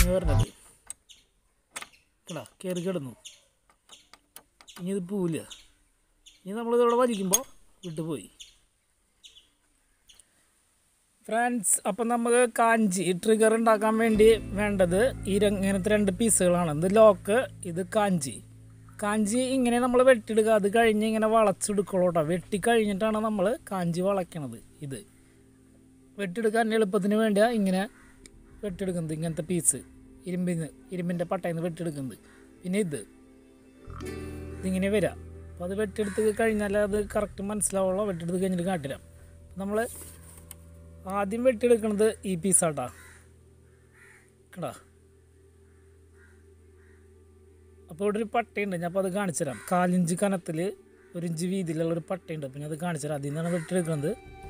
Cutting വരണത് കടാ കയറി കിടന്നു ഇനി ഇത് പോവില്ല ഇനി നമ്മളിതവിടെ വലിക്കുമ്പോൾ വിട്ടുപോയി ഫ്രണ്ട്സ് അപ്പം നമുക്ക് കാഞ്ചി ട്രിഗർ ഉണ്ടാക്കാൻ വേണ്ടി വേണ്ടത് ഈ ര- ഇങ്ങനത്തെ രണ്ട് പീസുകളാണ് ഇത് ലോക്ക് ഇത് കാഞ്ചി കാഞ്ചി ഇങ്ങനെ നമ്മൾ വെട്ടിയെടുക്കുക അത് കഴിഞ്ഞ് ഇങ്ങനെ വളച്ചെടുക്കുള്ളൂ കേട്ടോ വെട്ടി കഴിഞ്ഞിട്ടാണ് നമ്മൾ കാഞ്ചി വളയ്ക്കണത് ഇത് വെട്ടിയെടുക്കാൻ എളുപ്പത്തിന് വേണ്ടിയാണ് ഇങ്ങനെ വെട്ടിയെടുക്കുന്നത് ഇങ്ങനത്തെ പീസ് ഇരുമ്പിന്ന് ഇരുമ്പിൻ്റെ പട്ടയിൽ നിന്ന് വെട്ടിയെടുക്കുന്നത് പിന്നെ ഇത് ഇതിങ്ങനെ വരാം അപ്പോൾ അത് വെട്ടിയെടുത്ത് കഴിഞ്ഞാൽ അത് കറക്റ്റ് മനസ്സിലാവുള്ളൂ വെട്ടിയെടുത്ത് കഴിഞ്ഞിട്ട് കാട്ടിരാം നമ്മൾ ആദ്യം വെട്ടിയെടുക്കുന്നത് ഈ പീസാട്ടാ കടാ അപ്പോൾ ഇവിടെ ഒരു പട്ടയുണ്ട് ഞാൻ അപ്പോൾ അത് കാണിച്ചു തരാം കാലിഞ്ച് കനത്തിൽ ഒരു ഇഞ്ച് വീതിയിലുള്ള ഒരു പട്ടയുണ്ട് അപ്പോൾ ഞാൻ അത് കാണിച്ചു തരാം അതിൽ നിന്നാണ് വെട്ടിയെടുക്കുന്നത്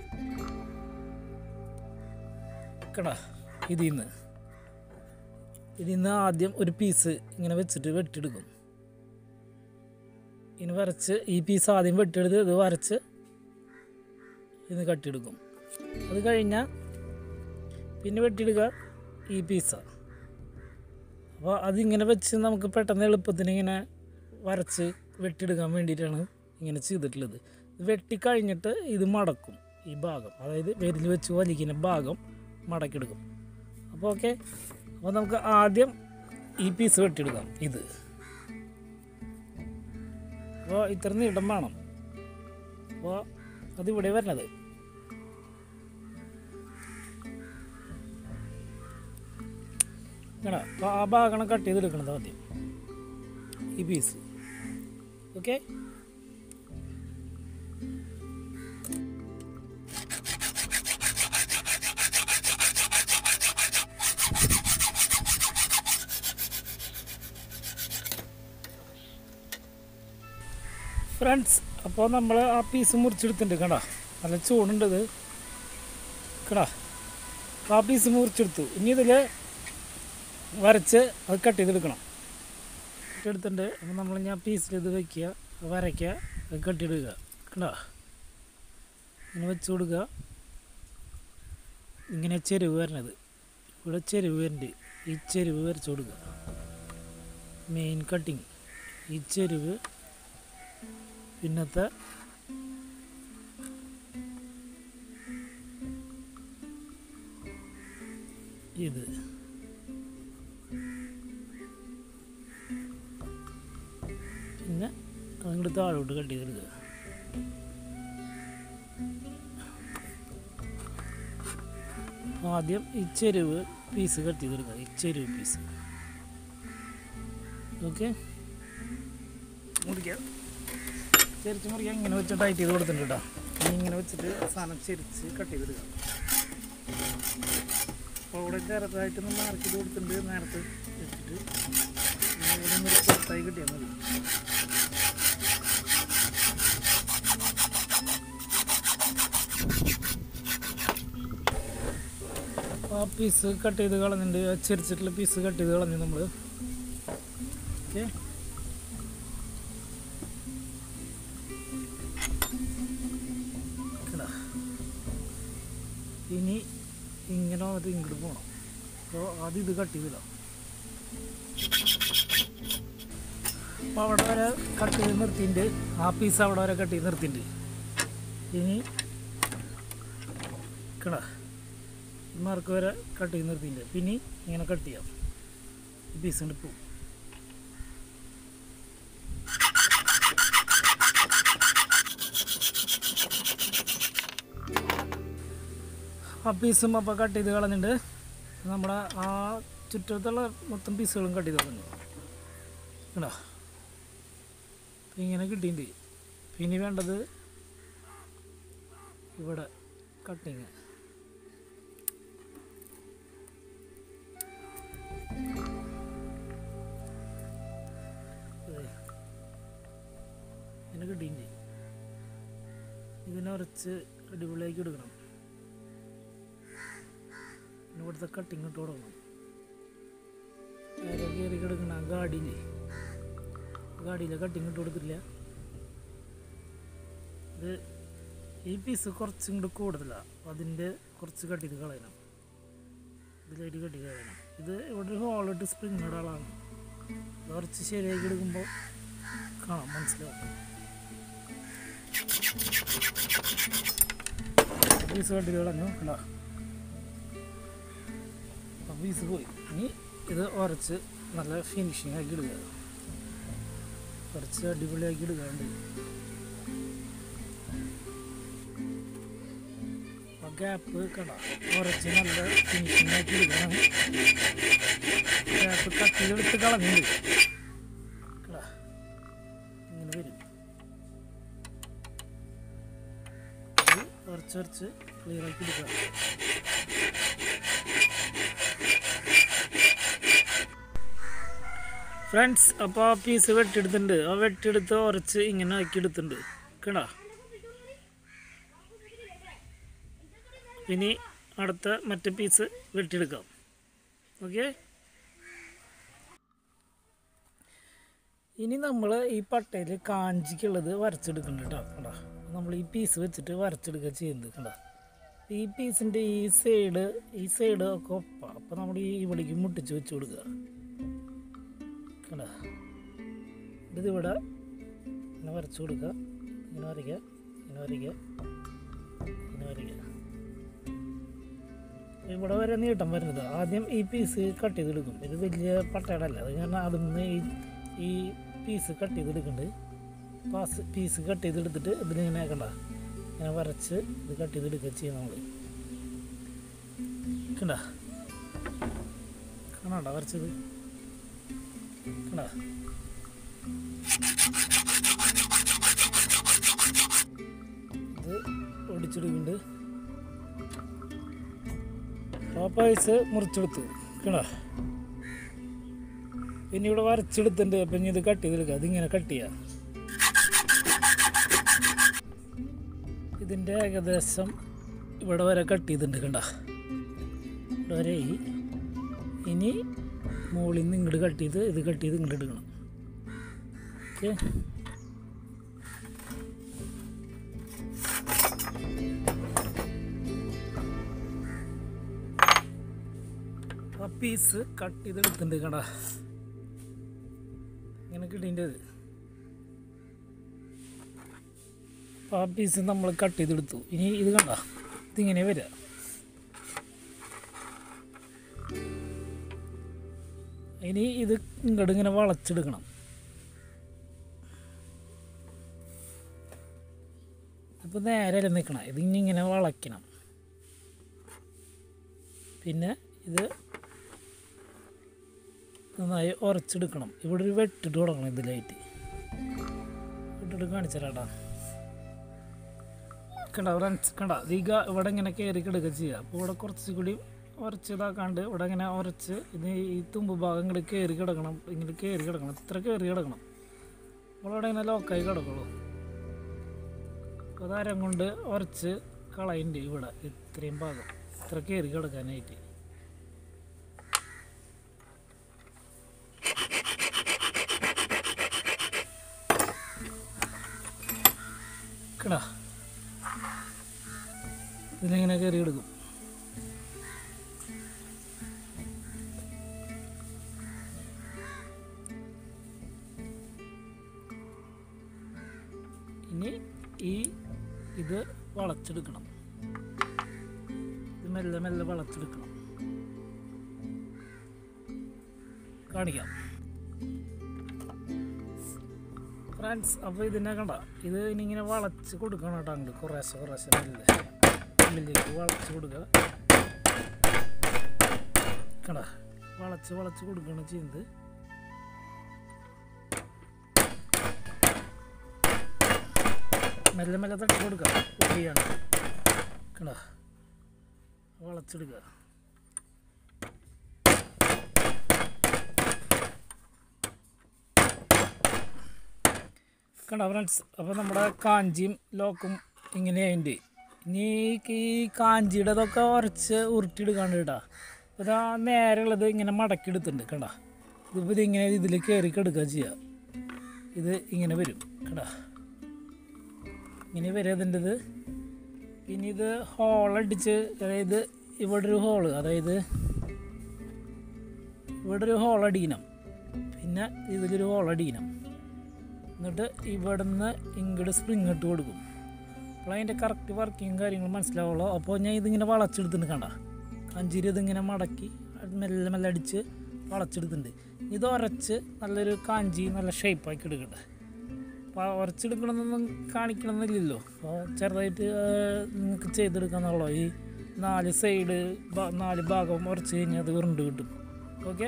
കടാ ഇതിൽ നിന്ന് ഇതിൽ നിന്ന് ആദ്യം ഒരു പീസ് ഇങ്ങനെ വെച്ചിട്ട് വെട്ടിയെടുക്കും ഇനി വരച്ച് ഈ പീസ് ആദ്യം വെട്ടിയെടുത്ത് ഇത് വരച്ച് ഇത് കട്ടിയെടുക്കും അത് കഴിഞ്ഞാൽ പിന്നെ വെട്ടിയെടുക്കുക ഈ പീസാണ് അപ്പോൾ അതിങ്ങനെ വെച്ച് നമുക്ക് പെട്ടെന്ന് എളുപ്പത്തിന് ഇങ്ങനെ വരച്ച് വെട്ടിയെടുക്കാൻ വേണ്ടിയിട്ടാണ് ഇങ്ങനെ ചെയ്തിട്ടുള്ളത് ഇത് വെട്ടിക്കഴിഞ്ഞിട്ട് ഇത് മടക്കും ഈ ഭാഗം അതായത് വിരൽ വെച്ച് വലിക്കുന്ന ഭാഗം മടക്കിയെടുക്കും അപ്പോൾ ഓക്കെ അപ്പോൾ നമുക്ക് ആദ്യം ഈ പീസ് വെട്ടിയെടുക്കാം ഇത് അപ്പോൾ ഇത്ര നീളം വേണം അപ്പോൾ അതിവിടെ വരണത് ഇങ്ങനെ അപ്പോൾ ആ ഭാഗമാണ് കട്ട് ചെയ്തെടുക്കണത് ആദ്യം ഈ പീസ് ഓക്കെ ഫ്രണ്ട്സ് അപ്പോൾ നമ്മൾ ആ പീസ് മുറിച്ചെടുത്തിട്ടുണ്ട് കണ്ടാ നല്ല ചൂടുണ്ട് ഇത് കടാ ആ പീസ് മുറിച്ചെടുത്തു ഇനി ഇതിൽ വരച്ച് അത് കട്ട് ചെയ്തെടുക്കണം എടുത്തിട്ടുണ്ട് അപ്പോൾ നമ്മൾ ഞാൻ പീസിൽ ഇത് വയ്ക്കുക വരയ്ക്കുക അത് കട്ടിയിടുക കണ്ടാ ഇങ്ങനെ വെച്ച് കൊടുക്കുക ഇങ്ങനെ ചെരുവ് വരണത് ഇവിടെ ചെരുവ് വരുന്നുണ്ട് ഈ ചെരുവ് വരച്ച് കൊടുക്കുക മെയിൻ കട്ടിങ് ഈ ചെരുവ് പിന്നത്തെ ഇത് പിന്നെ അങ്ങോട്ട് താഴോട്ട് കട്ട് ചെയ്തെടുക്കുക ആദ്യം ഈ ചെരുവ് പീസ് കട്ട് ചെയ്തെടുക്കുക ഈ ചെരുവ് പീസ് ഓക്കെ മുറിക്കാം ചെരിച്ച് മുറിക്കാൻ ഇങ്ങനെ വെച്ച് ടൈറ്റ് ചെയ്ത് കൊടുത്തിട്ടുണ്ട് കേട്ടോ ഇനി ഇങ്ങനെ വെച്ചിട്ട് സാധനം ചെരിച്ച് കട്ട് ചെയ്തെടുക്കാം അപ്പോൾ അവിടെ ചെറുതായിട്ടൊന്ന് മാർക്ക് ചെയ്ത് കൊടുത്തിട്ടുണ്ട് നേരത്തെ വെച്ചിട്ട് ഇനി ഇവിടെ നിന്ന് ഒരു പുറത്തായി കിട്ടിയാൽ മതി ആ പീസ് കട്ട് ചെയ്ത് കളഞ്ഞിട്ടുണ്ട് ആ ചെരിച്ചിട്ടുള്ള പീസ് കട്ട് ചെയ്ത് കളഞ്ഞു നമ്മൾ ഓക്കെ ഇടാ. ഇനി ഇങ്ങനെ അത് ഇങ്ങോട്ട് പോകണം അപ്പോൾ ആദ്യം ഇത് കട്ട് ചെയ്തിടാം അപ്പോൾ അവിടെ വരെ കട്ട് ചെയ്ത് നിർത്തിയിട്ടുണ്ട് ആ പീസ് അവിടെ വരെ കട്ട് ചെയ്ത് നിർത്തിയിട്ടുണ്ട് ഇനി കട മാർക്ക് വരെ കട്ട് ചെയ്ത് നിർത്തിയിട്ടുണ്ട് പിന്നെ ഇങ്ങനെ കട്ട് ചെയ്യാം ഈ പീസ് കൊണ്ട് പോകും ആ പീസും അപ്പോൾ കട്ട് ചെയ്ത് കളഞ്ഞിട്ടുണ്ട് നമ്മുടെ ആ ചുറ്റത്തുള്ള മൊത്തം പീസുകളും കട്ട് ചെയ്ത് കളഞ്ഞു കേട്ടോ അപ്പം ഇങ്ങനെ കിട്ടിയിട്ടുണ്ട് പിന്നെ വേണ്ടത് ഇവിടെ കട്ടിങ് ഇങ്ങനെ കിട്ടിയിട്ടുണ്ട് ഇതിനെ ഉറച്ച് അടിപൊളിയാക്കി എടുക്കണം പിന്നെ ഇവിടുത്തെ കട്ടിങ് ഇട്ട് കൊടുക്കണം നേരെ കയറി കിടക്കണ ആ ഗാഡിയില്ലേ ഗാഡിയിലെ കട്ടിങ് ഇട്ട് കൊടുത്തില്ല ഇത് ഈ പീസ് കുറച്ചും കൂടി കൂടുതലാണ് അപ്പം അതിൻ്റെ കുറച്ച് കട്ട് ചെയ്ത് കളയണം ഇതിലായിട്ട് കെട്ടി കഴിയണം ഇത് ഇവിടെ ഒരു ഹോളിട്ട് സ്പ്രിങ് ഇടാളാണ് ഇത് കുറച്ച് ശരിയാക്കി എടുക്കുമ്പോൾ കാണാം മനസ്സിലാവും പീസ് കട്ടി കളഞ്ഞു കണ്ടോ അപ്പോൾ പീസ് പോയി ഇനി ഇത് ഉരച്ച് നല്ല ഫിനിഷിങ് ആക്കി ഇടുക കുറച്ച് അടിപൊളിയാക്കി ഇടുകയുണ്ട് ആ ഗ്യാപ്പ് കട ഉരച്ച് നല്ല ഫിനിഷിങ് ആക്കി എടുക്കണം ഗ്യാപ്പ് കട്ടിയിലെടുത്ത് കളഞ്ഞിട്ട് കട ഇങ്ങനെ വരും ഇത് ഉരച്ച് ഉരച്ച് ക്ലിയർ ആക്കി എടുക്കുക ഫ്രണ്ട്സ് അപ്പോൾ ആ പീസ് വെട്ടിയെടുത്തിട്ടുണ്ട് ആ വെട്ടിയെടുത്ത് ഉരച്ച് ഇങ്ങനെ ആക്കി എടുത്തിട്ടുണ്ട് കേടാ ഇനി അടുത്ത മറ്റേ പീസ് വെട്ടിയെടുക്കാം ഓക്കെ ഇനി നമ്മൾ ഈ പട്ടയിൽ കാഞ്ചിക്കുള്ളത് വരച്ചെടുക്കുന്നുണ്ട് കേട്ടോ കണ്ടാ നമ്മൾ ഈ പീസ് വെച്ചിട്ട് വരച്ചെടുക്കുക ചെയ്യുന്നത് കണ്ടാ ഈ പീസിൻ്റെ ഈ സൈഡ് ഈ സൈഡ് ഒക്കെ ഒപ്പ അപ്പോൾ നമ്മൾ ഈ ഇവിടേക്ക് മുട്ടിച്ച് വെച്ച് കൊടുക്കുക കണ്ട ഇത് ഇവിടെ ഇങ്ങനെ വരച്ചു കൊടുക്കുക ഇങ്ങനെ വരയ്ക്കുക ഇങ്ങനെ വരയ്ക്കുക ഇങ്ങനെ വരയ്ക്കുക ഇവിടെ വരെ നീട്ടം വരുന്നത് ആദ്യം ഈ പീസ് കട്ട് ചെയ്തെടുക്കും ഇത് വലിയ പട്ടയടല്ല അത് കാരണം അതിൽ നിന്ന് ഈ ഈ പീസ് കട്ട് ചെയ്തെടുക്കുന്നുണ്ട് പാസ് പീസ് കട്ട് ചെയ്തെടുത്തിട്ട് ഇതിലിങ്ങനെ കണ്ട ഇങ്ങനെ വരച്ച് ഇത് കട്ട് ചെയ്തെടുക്കുക ചെയ്യും നമ്മൾ കണ്ട കാണാണ്ട വരച്ചത് കണ്ട ഇത് ഒടിച്ചെടുക്കുന്നുണ്ട് ആ പൈസ മുറിച്ചെടുത്തു കേടാ പിന്നെ ഇവിടെ വരച്ചെടുത്തിട്ടുണ്ട് അപ്പം ഇനി ഇത് കട്ട് ചെയ്തെടുക്കുക അതിങ്ങനെ കട്ട് ചെയ്യാം ഇതിൻ്റെ ഏകദേശം ഇവിടെ വരെ കട്ട് ചെയ്തിട്ടുണ്ട് കണ്ട ഇവിടെ വരെ ആയി. ഇനി മുകളിൽ നിന്ന് ഇങ്ങോട്ട് കട്ട് ചെയ്ത് ഇത് കട്ട് ചെയ്ത് ഇങ്ങോട്ട് എടുക്കണം ഓക്കെ ആ പീസ് കട്ട് ചെയ്ത് എടുത്തിട്ടുണ്ട് കട ഇങ്ങനെ കിട്ടീൻ്റെത് ആ പീസ് നമ്മൾ കട്ട് ചെയ്തെടുത്തു ഇനി ഇത് കണ്ട ഇതിങ്ങനെ വരിക ഇനി ഇത് ഇങ്ങോട്ട് ഇങ്ങനെ വളച്ചെടുക്കണം ഇപ്പോൾ നേരെ നിൽക്കണം ഇത് ഇനി ഇങ്ങനെ വളയ്ക്കണം പിന്നെ ഇത് നന്നായി ഉരച്ചെടുക്കണം ഇവിടെ ഒരു വെട്ടിട്ട് തുടങ്ങണം ഇതിലായിട്ട് വെട്ടിട്ട് കാണിച്ചാലാട്ടാ കണ്ട ഫ്രണ്ട്സ് കണ്ട ദീക ഇവിടെ ഇങ്ങനെ കയറി കിടക്കുക ചെയ്യുക അപ്പോൾ ഇവിടെ കുറച്ച് കൂടി ഉരച്ച് ഇതാക്കാണ്ട് ഇവിടെ ഇങ്ങനെ ഉരച്ച് ഇത് ഈ തുമ്പ് ഭാഗം ഇങ്ങോട്ട് കയറി കിടക്കണം ഇങ്ങോട്ട് കയറി കിടക്കണം ഇത്ര കയറി കിടക്കണം ഇവിടെ ഇങ്ങനെ ലോക്കായി കിടക്കുള്ളൂ അപ്പോൾ അതാരം കൊണ്ട് ഉരച്ച് കളയുന്നുണ്ട് ഇവിടെ ഇത്രയും ഭാഗം ഇത്ര കയറി കിടക്കാനായിട്ട് കടാ ഇതിലിങ്ങനെ കയറി എടുക്കും ഇനി ഈ ഇത് വളച്ചെടുക്കണം ഇത് മെല്ലെ മെല്ലെ വളച്ചെടുക്കണം കാണിക്കാം ഫ്രണ്ട്സ് അപ്പോൾ ഇതിനെ കണ്ട ഇത് ഇനി ഇങ്ങനെ വളച്ച് കൊടുക്കണം കേട്ടോ അങ്ങോട്ട് കുറേശ്ശെ കുറേശ്ശെ മെല്ലെ ഉള്ളിലേക്ക് വളച്ച് കൊടുക്കുക കണ്ട വളച്ച് വളച്ച് കൊടുക്കുകയാണ് ചെയ്യുന്നത് മെല്ലെ മെല്ലെ തട്ടി കൊടുക്കുക പൊടിയാണ് കണ്ട വളച്ചെടുക്കുക കണ്ട ഫ്രണ്ട്സ് അപ്പോൾ നമ്മുടെ കാഞ്ചിയും ലോക്കും ഇങ്ങനെയുണ്ട് ഇനി ഈ കാഞ്ചിയുടെ അതൊക്കെ ഉരച്ച് ഉരുട്ടിയെടുക്കാണ്ട് കേട്ടാ ഇതാ നേരെ ഉള്ളത് ഇങ്ങനെ മടക്കി എടുത്തിട്ടുണ്ട് കണ്ട ഇതിപ്പോൾ ഇതിങ്ങനെ ഇതിൽ കയറി കിടക്കുക ചെയ്യുക ഇത് ഇങ്ങനെ വരും കണ്ട ഇങ്ങനെ വരും ഇതിൻ്റെ ഇത് പിന്നെ ഇത് ഹോളടിച്ച് അതായത് ഇവിടെ ഒരു ഹോള് അതായത് ഇവിടെ ഒരു ഹോളടീനം പിന്നെ ഇതിലൊരു ഹോളടീനം എന്നിട്ട് ഇവിടുന്ന് ഇങ്ങോട്ട് സ്പ്രിങ് ഇട്ട് കൊടുക്കും അപ്പോൾ അതിൻ്റെ കറക്റ്റ് വർക്കിങ് കാര്യങ്ങൾ മനസ്സിലാവുള്ളൂ അപ്പോൾ ഞാൻ ഇതിങ്ങനെ വളച്ചെടുത്തിട്ടുണ്ട് കണ്ട അഞ്ചിരി ഇതിങ്ങനെ മടക്കി അത് മെല്ലെ മെല്ലെ അടിച്ച് വളച്ചെടുത്തിട്ടുണ്ട് ഇത് ഉരച്ച് നല്ലൊരു കാഞ്ചി നല്ല ഷേപ്പാക്കി എടുക്കട്ടെ അപ്പോൾ ഉരച്ചെടുക്കണമെന്നൊന്നും കാണിക്കണമെന്നില്ലല്ലോ അപ്പോൾ ചെറുതായിട്ട് നിങ്ങൾക്ക് ചെയ്തെടുക്കാന്നുള്ളൂ ഈ നാല് സൈഡ് നാല് ഭാഗം ഉരച്ച് കഴിഞ്ഞാൽ അത് ഉരുണ്ട് കിട്ടും ഓക്കെ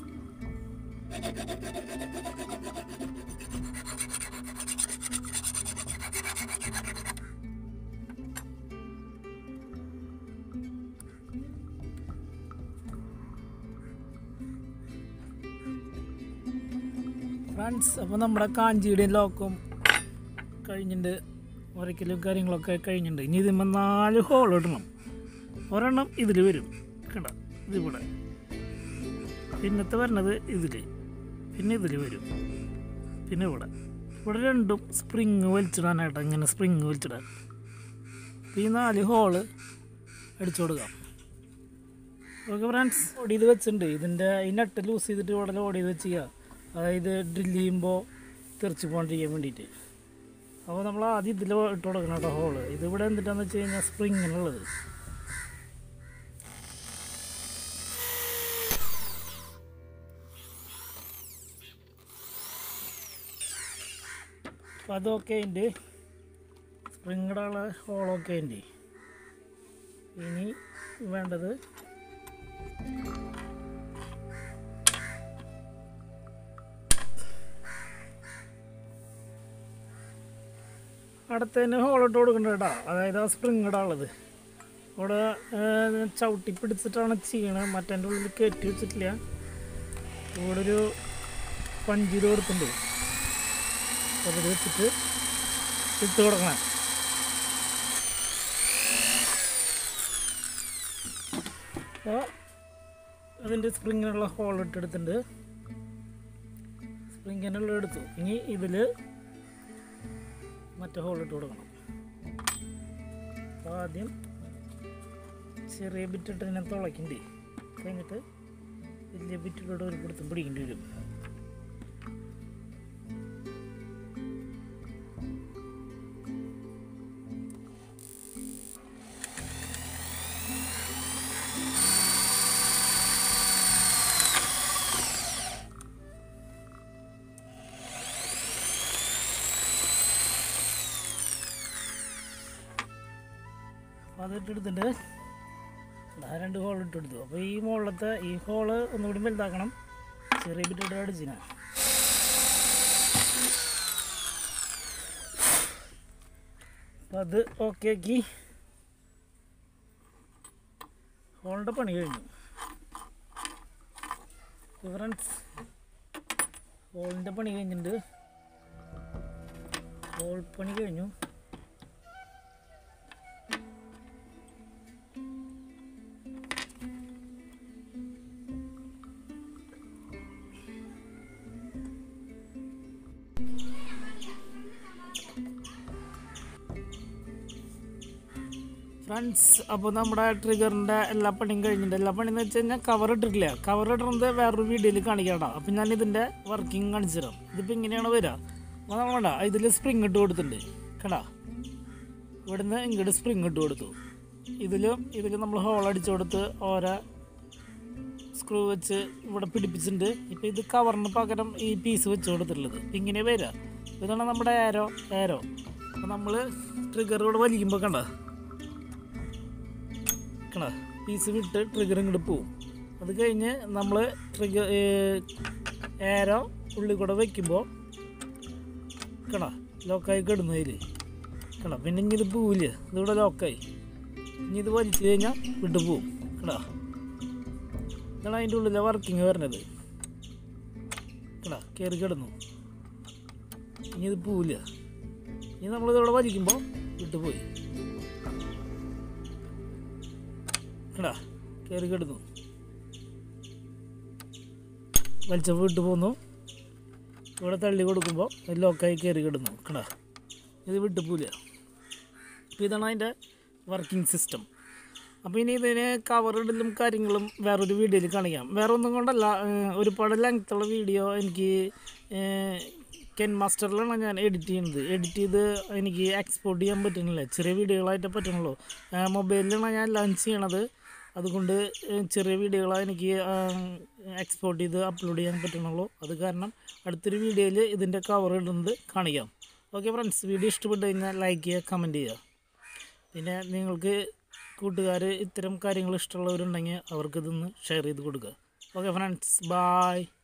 ഫ്രണ്ട്സ് അപ്പോൾ നമ്മുടെ കാഞ്ചിയുടെയും ലോക്കും കഴിഞ്ഞിട്ടുണ്ട് ഉരയ്ക്കലും കാര്യങ്ങളൊക്കെ കഴിഞ്ഞിട്ടുണ്ട് ഇനി ഇതിന്മേൽ നാല് ഹോൾ ഇടണം ഒരെണ്ണം ഇതിൽ വരും കണ്ട ഇതിവിടെ പിന്നത്തെ വരണത് ഇതിൽ പിന്നെ ഇതിൽ വരും പിന്നെ ഇവിടെ ഇവിടെ രണ്ടും സ്പ്രിങ് വലിച്ചിടാനായിട്ട് ഇങ്ങനെ സ്പ്രിങ് വലിച്ചിടാൻ അപ്പോൾ ഈ നാല് ഹോള് അടിച്ചു കൊടുക്കാം ഓക്കെ ഫ്രണ്ട്സ് ലോഡ് ചെയ്ത് വെച്ചിട്ടുണ്ട് ഇതിൻ്റെ ഈ നട്ട് ലൂസ് ചെയ്തിട്ട് ഇവിടെ ലോഡ് ചെയ്ത് വെച്ച് ചെയ്യുക അതായത് ഡ്രില്ല് ചെയ്യുമ്പോൾ തെറിച്ച് പോകാണ്ടിരിക്കാൻ വേണ്ടിയിട്ട് അപ്പോൾ നമ്മൾ ആദ്യം ഇതിൽ ഇട്ട് കൊടുക്കണം കേട്ടോ ഹോള് ഇതിവിടെ എന്തിട്ടാന്ന് വെച്ച് കഴിഞ്ഞാൽ സ്പ്രിങ്ങിനുള്ളത് അപ്പോൾ അതൊക്കെ ഉണ്ട് സ്പ്രിങ്ങിടാനുള്ള ഹോളൊക്കെ ഉണ്ട് ഇനി വേണ്ടത് അടുത്തതിന് ഹോളിട്ട് കൊടുക്കണ്ട കേട്ടോ അതായത് ആ സ്പ്രിങ് ഇടാനുള്ളത് അവിടെ ഏർ, ചവിട്ടി പിടിച്ചിട്ടാണ് ചെയ്യണത് മറ്റേൻ്റെ ഉള്ളിൽ കയറ്റി വെച്ചിട്ടില്ല ഇവിടെ ഒരു പഞ്ചീര് കൊടുത്തിട്ടുണ്ട് അതിൽ വെച്ചിട്ട് ഇട്ട് കൊടുക്കണം അപ്പോൾ അതിൻ്റെ സ്പ്രിങ്ങിനുള്ള ഹോൾ ഇട്ടെടുത്തിട്ടുണ്ട് സ്പ്രിങ്ങിനുള്ള എടുത്തു ഇനി ഇതിൽ മറ്റേ ഹോൾ ഇട്ട് കൊടുക്കണം അപ്പോൾ ആദ്യം ചെറിയ ബിറ്റിട്ട് ഇതിനെ തുളയ്ക്കണ്ടേ കഴിഞ്ഞിട്ട് വലിയ ബിറ്റിലൂടെ ഒരു പിടുത്തം പിടിക്കേണ്ടി വരും അപ്പോൾ അതിട്ട് എടുത്തിട്ട് ആ രണ്ട് ഹോൾ ഇട്ട് എടുത്തു അപ്പോൾ ഈ മുകളിലത്തെ ഈ ഹോള് ഒന്നുകൂടി വലുതാക്കണം ചെറിയ ബിറ്റിട്ട് അടിച്ചിനാ അപ്പം അത് ഓക്കെ ആക്കി ഹോളിൻ്റെ പണി കഴിഞ്ഞു ഫ്രണ്ട്സ് ഹോളിൻ്റെ പണി കഴിഞ്ഞിട്ടുണ്ട് ഹോൾ പണി കഴിഞ്ഞു ഫ്രണ്ട്സ് അപ്പോൾ നമ്മുടെ ട്രിഗറിൻ്റെ എല്ലാ പണിയും കഴിഞ്ഞിട്ടുണ്ട് എല്ലാ പണിയെന്ന് വെച്ച് കഴിഞ്ഞാൽ കവർ ഇട്ടിട്ടില്ല കവർ ഇടുന്നത് വേറൊരു വീഡിയോയിൽ കാണിക്കാം അപ്പം ഞാൻ ഇതിൻ്റെ വർക്കിംഗ് കാണിച്ചു തരാം ഇതിപ്പോൾ ഇങ്ങനെയാണ് വരിക അപ്പോൾ നമ്മൾ വേണ്ട ഇതിൽ സ്പ്രിങ് ഇട്ട് കൊടുത്തിട്ടുണ്ട് കടാ ഇവിടുന്ന് ഇങ്ങോട്ട് സ്പ്രിങ് ഇട്ട് കൊടുത്തു ഇതിലും ഇതിൽ നമ്മൾ ഹോൾ അടിച്ചു കൊടുത്ത് ഓരോ സ്ക്രൂ വെച്ച് ഇവിടെ പിടിപ്പിച്ചിട്ടുണ്ട് ഇപ്പോൾ ഇത് കവറിന് പകരം ഈ പീസ് വെച്ച് കൊടുത്തിട്ടുള്ളത് ഇപ്പം ഇങ്ങനെ വരിക ഇതാണ് നമ്മുടെ ഏരോ ഏരോ അപ്പോൾ നമ്മൾ ട്രിഗർ ഇവിടെ വലിക്കുമ്പോൾ കണ്ട കണ്ട പീസ് വിട്ട് ട്രിഗർ ഇങ്ങോട്ട് പോവും അത് കഴിഞ്ഞ് നമ്മൾ ട്രിഗർ ഏരോ ഉള്ളിൽ കൂടെ വയ്ക്കുമ്പോൾ കണ്ട ലോക്കായി കിടന്നതിൽ കണ്ട പിന്നെ ഇനി ഇത് പോവില്ല ഇതിവിടെ ലോക്കായി ഇനി ഇത് വലിച്ചു കഴിഞ്ഞാൽ വിട്ടു പോവും കണ്ട ഇതാണ് അതിൻ്റെ ഉള്ളിലെ വർക്കിംഗ് വരുന്നത് കടാ കയറി കിടന്നു ഇനി ഇത് പോവില്ല ഇനി നമ്മളിതവിടെ വലിക്കുമ്പോൾ വിട്ടുപോയി കടാ കയറി കിടന്നു വലിച്ചപ്പോൾ വിട്ടു പോന്നു ഇവിടെ തള്ളി കൊടുക്കുമ്പോൾ ഇത് ലോക്കായി കയറി കിടന്നു കടാ ഇത് വിട്ടുപോയില്ല അപ്പോൾ ഇതാണ് അതിൻ്റെ വർക്കിംഗ് സിസ്റ്റം അപ്പോൾ ഇനി ഇതിന് കവർ ഇടലും കാര്യങ്ങളും വേറൊരു വീഡിയോയിൽ കാണിക്കാം വേറെ ഒന്നും കൊണ്ടല്ല ഏഹ് ഒരുപാട് ലെങ്ത്തുള്ള വീഡിയോ എനിക്ക് ഏഹ് കെൻ മാസ്റ്ററിലാണ് ഞാൻ എഡിറ്റ് ചെയ്യുന്നത് എഡിറ്റ് ചെയ്ത് എനിക്ക് എക്സ്പോർട്ട് ചെയ്യാൻ പറ്റുന്നില്ല ചെറിയ വീഡിയോകളായിട്ട് പറ്റുന്നുള്ളൂ മൊബൈലിലാണ് ഞാൻ ലോഞ്ച് ചെയ്യണത് അതുകൊണ്ട് ഏഹ് ചെറിയ വീഡിയോകളാണ് എനിക്ക് എക്സ്പോർട്ട് ചെയ്ത് അപ്ലോഡ് ചെയ്യാൻ പറ്റുന്നുള്ളൂ അത് കാരണം അടുത്തൊരു വീഡിയോയിൽ ഇതിൻ്റെ കവർ ഇടുന്നത് കാണിക്കാം ഓക്കെ ഫ്രണ്ട്സ് വീഡിയോ ഇഷ്ടപ്പെട്ട് കഴിഞ്ഞാൽ ലൈക്ക് ചെയ്യുക കമൻറ്റ് ചെയ്യുക പിന്നെ നിങ്ങൾക്ക് കൂട്ടുകാർ ഇത്തരം കാര്യങ്ങൾ ഇഷ്ടമുള്ളവരുണ്ടെങ്കിൽ അവർക്ക് ഇതൊന്ന് ഷെയർ ചെയ്ത് കൊടുക്കുക ഓക്കെ ഫ്രണ്ട്സ് ബായ്